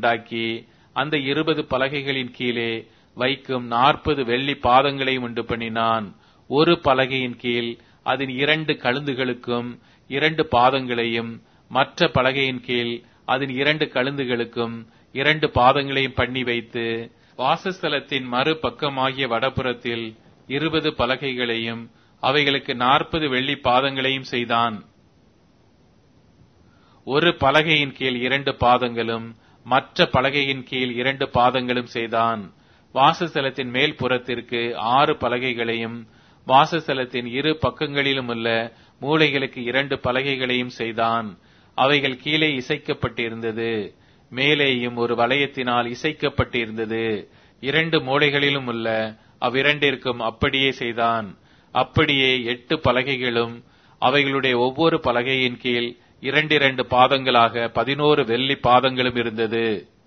உண்டாக்கி அந்த இருபது பலகைகளின் கீழே வைக்கும் நாற்பது வெள்ளி பாதங்களையும் உண்டு பண்ணினான் ஒரு பலகையின் கீழ் அதன் இரண்டு கழுந்துகளுக்கும் இரண்டு பாதங்களையும் மற்ற பலகையின் கீழ் அதன் இரண்டு கழுந்துகளுக்கும் இரண்டு பாதங்களையும் பண்ணி வைத்து வாசஸ்தலத்தின் மறுபக்கமாகிய வடபுறத்தில் இருபது பலகைகளையும் அவைகளுக்கு நாற்பது வெள்ளி பாதங்களையும் செய்தான் ஒரு பலகையின் கீழ் இரண்டு பாதங்களும் மற்ற பலகையின் கீழ் இரண்டு பாதங்களும் செய்தான் வாசஸ்தலத்தின் மேல் புறத்திற்கு ஆறு பலகைகளையும் வாசஸ்தலத்தின் இரு பக்கங்களிலும் உள்ள மூலைகளுக்கு இரண்டு பலகைகளையும் செய்தான் அவைகள் கீழே இசைக்கப்பட்டிருந்தது மேலேயும் ஒரு வளையத்தினால் இசைக்கப்பட்டிருந்தது இரண்டு மூலைகளிலும் உள்ள அவ்விரண்டிற்கும் அப்படியே செய்தான் அப்படியே எட்டு பலகைகளும் அவைகளுடைய ஒவ்வொரு பலகையின் கீழ் இரண்டிரண்டு பாதங்களாக பதினோரு வெள்ளி பாதங்களும் இருந்தது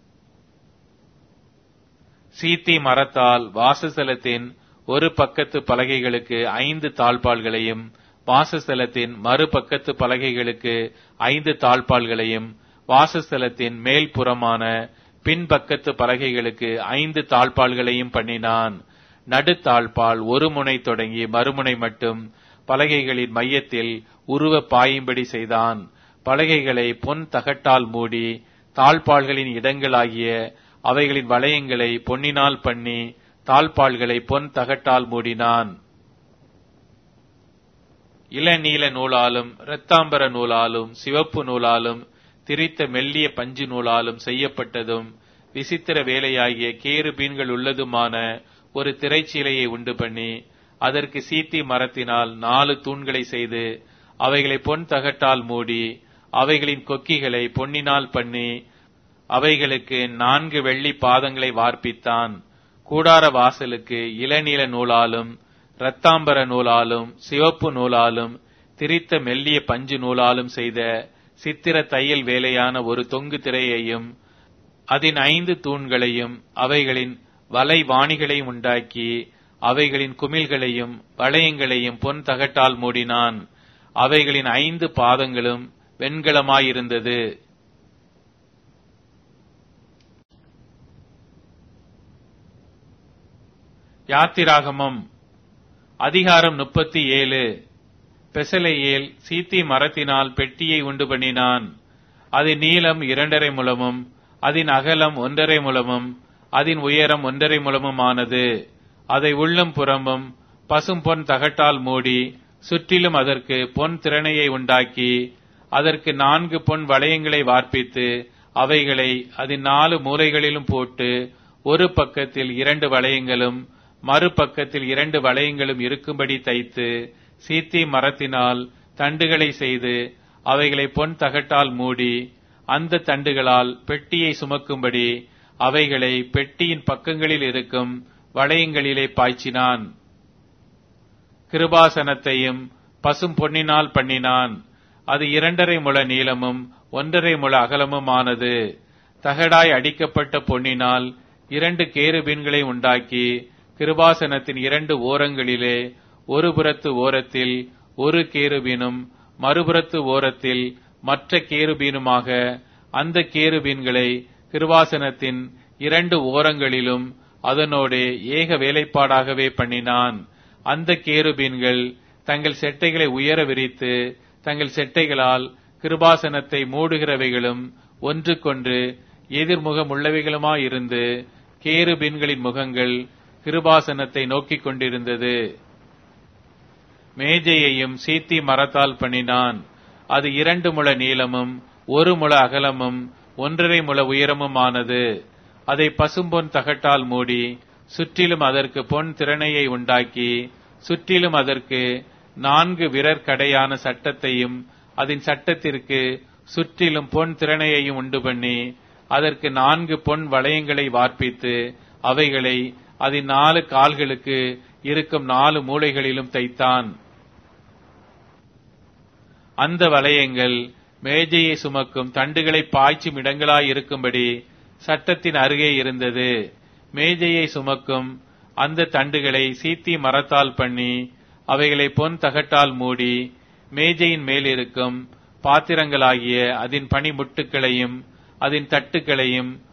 சீத்தி மரத்தால் வாசஸ்தலத்தின் ஒரு பக்கத்து பலகைகளுக்கு ஐந்து தாழ்பாள்களையும் வாசஸ்தலத்தின் மறுபக்கத்து பலகைகளுக்கு ஐந்து தாழ்பாள்களையும் வாசஸ்தலத்தின் மேல் புறமான பின்பக்கத்து பலகைகளுக்கு ஐந்து தாழ்பாள்களையும் பண்ணினான் நடுத்தாழ்பால் ஒரு முனை தொடங்கி மறுமுனை மட்டும் பலகைகளின் மையத்தில் உருவ பாயும்படி செய்தான் பலகைகளை பொன் தகட்டால் மூடி தாழ்பாள்களின் இடங்களாகிய அவைகளின் வளையங்களை பொன்னினால் பண்ணி தாழ்பாள்களை பொன் தகட்டால் மூடினான் இளநீல நூலாலும் இரத்தாம்பர நூலாலும் சிவப்பு நூலாலும் திரித்த மெல்லிய பஞ்சு நூலாலும் செய்யப்பட்டதும் விசித்திர வேலையாகிய கேரு பீன்கள் உள்ளதுமான ஒரு திரைச்சீலையை உண்டு பண்ணி அதற்கு சீத்தி மரத்தினால் நாலு தூண்களை செய்து அவைகளை பொன் தகட்டால் மூடி அவைகளின் கொக்கிகளை பொன்னினால் பண்ணி அவைகளுக்கு நான்கு வெள்ளி பாதங்களை வார்ப்பித்தான் கூடார வாசலுக்கு இளநீல நூலாலும் இரத்தாம்பர நூலாலும் சிவப்பு நூலாலும் திரித்த மெல்லிய பஞ்சு நூலாலும் செய்த சித்திர தையல் வேலையான ஒரு தொங்கு திரையையும் அதன் ஐந்து தூண்களையும் அவைகளின் வலை வாணிகளையும் உண்டாக்கி அவைகளின் குமிழ்களையும் வளையங்களையும் பொன் தகட்டால் மூடினான் அவைகளின் ஐந்து பாதங்களும் வெண்கலமாயிருந்தது யாத்திராகமம் அதிகாரம் முப்பத்தி ஏழு பெசலையேல் சீத்தி மரத்தினால் பெட்டியை உண்டு பண்ணினான் அதன் நீளம் இரண்டரை முழமும் அதன் அகலம் ஒன்றரை முழமும் அதன் உயரம் ஒன்றரை முழமும் ஆனது அதை உள்ளும் புறமும் பசும் பொன் தகட்டால் மூடி சுற்றிலும் அதற்கு பொன் திறனையை உண்டாக்கி அதற்கு நான்கு பொன் வளையங்களை வார்ப்பித்து அவைகளை அதன் நாலு மூலைகளிலும் போட்டு ஒரு பக்கத்தில் இரண்டு வளையங்களும் மறுபக்கத்தில் இரண்டு வளையங்களும் இருக்கும்படி தைத்து சீத்தி மரத்தினால் தண்டுகளை செய்து அவைகளை பொன் தகட்டால் மூடி அந்த தண்டுகளால் பெட்டியை சுமக்கும்படி அவைகளை பெட்டியின் பக்கங்களில் இருக்கும் வளையங்களிலே பாய்ச்சினான் கிருபாசனத்தையும் பசும் பொன்னினால் பண்ணினான் அது இரண்டரை முழ நீளமும் ஒன்றரை முழ அகலமும் ஆனது தகடாய் அடிக்கப்பட்ட பொன்னினால் இரண்டு கேருபீன்களை உண்டாக்கி கிருபாசனத்தின் இரண்டு ஓரங்களிலே ஒரு புறத்து ஓரத்தில் ஒரு கேருபீனும் மறுபுறத்து ஓரத்தில் மற்ற கேருபீனுமாக அந்த கேருபீன்களை கிருபாசனத்தின் இரண்டு ஓரங்களிலும் அதனோடு ஏக வேலைப்பாடாகவே பண்ணினான் அந்த கேருபீன்கள் தங்கள் செட்டைகளை உயர விரித்து தங்கள் செட்டைகளால் கிருபாசனத்தை மூடுகிறவைகளும் ஒன்றுக்கொன்று எதிர்முகம் உள்ளவைகளுமாயிருந்து கேருபீன்களின் முகங்கள் கிருபாசனத்தை நோக்கிக் கொண்டிருந்தது மேஜையையும் சீத்தி மரத்தால் பண்ணினான் அது இரண்டு முழ நீளமும் ஒரு முழ அகலமும் ஒன்றரை முழ உயரமும் ஆனது அதை பசும்பொன் தகட்டால் மூடி சுற்றிலும் அதற்கு பொன் திறனையை உண்டாக்கி சுற்றிலும் அதற்கு நான்கு விரற்கடையான சட்டத்தையும் அதன் சட்டத்திற்கு சுற்றிலும் பொன் திறனையையும் உண்டு பண்ணி அதற்கு நான்கு பொன் வளையங்களை வார்ப்பித்து அவைகளை அதன் நாலு கால்களுக்கு இருக்கும் நாலு மூலைகளிலும் தைத்தான் அந்த வளையங்கள் மேஜையை சுமக்கும் தண்டுகளை பாய்ச்சும் இடங்களாய் இருக்கும்படி சட்டத்தின் அருகே இருந்தது மேஜையை சுமக்கும் அந்த தண்டுகளை சீத்தி மரத்தால் பண்ணி அவைகளை பொன் தகட்டால் மூடி மேஜையின் மேலிருக்கும் பாத்திரங்களாகிய அதன் பனிமுட்டுகளையும் அதன் தட்டுகளையும்